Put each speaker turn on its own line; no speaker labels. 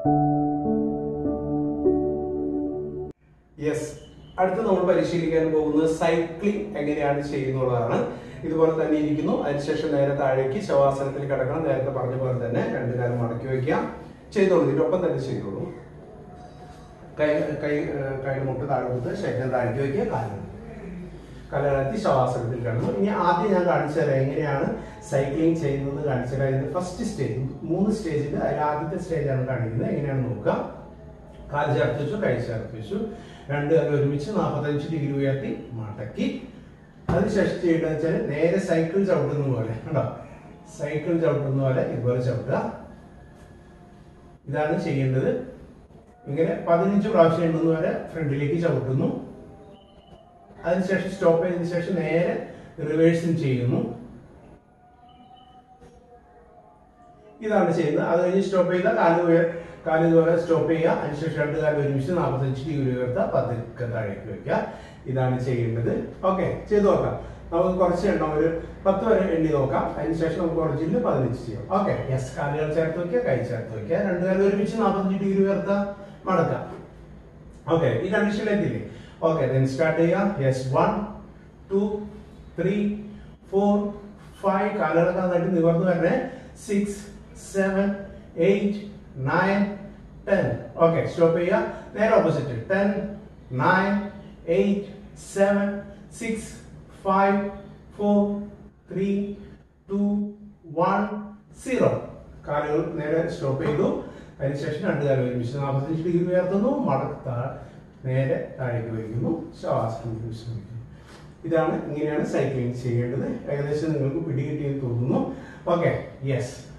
yes അടുത്ത് നമ്മൾ പരിശീലിക്കാൻ പോകുന്നത് സൈക്ലിംഗ് എങ്ങനെയാണ് ചെയ്യുന്നുള്ളതാണ് ഇതുപോലെ തന്നെ ഇരിക്കുന്നു അതിനുശേഷം നേരെ താഴേക്ക് ശവാസനത്തിൽ കിടക്കണം നേരത്തെ പറഞ്ഞ പോലെ തന്നെ രണ്ട് കാലം മടക്കി വയ്ക്കാം ചെയ്തോളൂ ഇതിനൊപ്പം തന്നെ ചെയ്തോളൂ കൈ കൈ ഏഹ് കൈയുടെ മുട്ട് താഴെ കൊടുത്ത് ശരീരം താഴേക്ക് വയ്ക്കുക കാലം കലകലത്തി ശവാസനത്തിൽ കിടന്നു ഇനി ആദ്യം ഞാൻ കാണിച്ചു തരാം എങ്ങനെയാണ് സൈക്ലിംഗ് ചെയ്യുന്നത് കാണിച്ചു തരാം ഇതിന്റെ ഫസ്റ്റ് സ്റ്റേജ് മൂന്ന് സ്റ്റേജിൽ അതിൽ ആദ്യത്തെ സ്റ്റേജാണ് കാണിക്കുന്നത് എങ്ങനെയാണ് നോക്കാം കാല് ചേർത്ത് വെച്ചു കൈ ചേർത്ത് വെച്ചു രണ്ട് കാലം ഒരുമിച്ച് നാൽപ്പത്തഞ്ച് ഡിഗ്രി ഉയർത്തി മടക്കി അതിനുശേഷം ചെയ്യേണ്ടത് വെച്ചാൽ നേരെ സൈക്കിൾ ചവിട്ടുന്ന പോലെ കണ്ടോ സൈക്കിൾ ചവിട്ടുന്ന പോലെ ഇതുപോലെ ചവിട്ടുക ഇതാണ് ചെയ്യേണ്ടത് ഇങ്ങനെ പതിനഞ്ച് പ്രാവശ്യം എണ്ണുന്ന വരെ ഫ്രണ്ടിലേക്ക് ചവിട്ടുന്നു അതിനുശേഷം സ്റ്റോപ്പ് ചെയ്തതിനു ശേഷം നേരെ റിവേഴ്സും ചെയ്യുന്നു ഇതാണ് ചെയ്യുന്നത് അത് കഴിഞ്ഞ് സ്റ്റോപ്പ് ചെയ്താൽ കാല് ഉയർ കാല് ഇതുപോലെ സ്റ്റോപ്പ് ചെയ്യുക അതിനുശേഷം രണ്ട് കാലം ഒരുമിച്ച് നാൽപ്പത്തഞ്ച് ഡിഗ്രി ഉയർത്തുക പതുക്കെ താഴേക്ക് വെക്കുക ഇതാണ് ചെയ്യേണ്ടത് ഓക്കെ ചെയ്തു നോക്കാം നമുക്ക് കുറച്ച് എണ്ണം ഒരു പത്ത് വരെ എണ്ണി നോക്കാം അതിനുശേഷം നമുക്ക് കുറച്ചില്ല പതിനഞ്ച് ചെയ്യാം ഓക്കെ യെസ് കാലുകൾ ചേർത്ത് വെക്കുക കൈ ചേർത്ത് വെക്കുക രണ്ട് കാലം ഒരുമിച്ച് നാൽപ്പത്തഞ്ച് ഡിഗ്രി ഉയർത്തുക മടക്കാം ഓക്കെ ഈ കണ്ടീഷനിലെത്തില്ലേ ഓക്കെ ദെൻ സ്റ്റാർട്ട് ചെയ്യാം yes one two three four five കാലുകളൊക്കെ നന്നായിട്ട് നിവർന്നു വരണേ six seven eight nine ten okay stop ചെയ്യുക നേരെ opposite ten nine eight seven six five four three two one zero കാലുകൾ നേരെ സ്റ്റോപ്പ് ചെയ്തു അതിനുശേഷം രണ്ട് കാലം ഒരുമിച്ച് നാൽപ്പത്തഞ്ച് ഡിഗ്രി ഉയർത്തുന്നു മടക്ക നേരെ താഴേക്ക് വയ്ക്കുന്നു ശ്വാസം വിശ്രമിക്കുന്നു ഇതാണ് ഇങ്ങനെയാണ് സൈക്ലിംഗ് ചെയ്യേണ്ടത് ഏകദേശം നിങ്ങൾക്ക് പിടികിട്ടിയെന്ന് തോന്നുന്നു ഓക്കെ യെസ്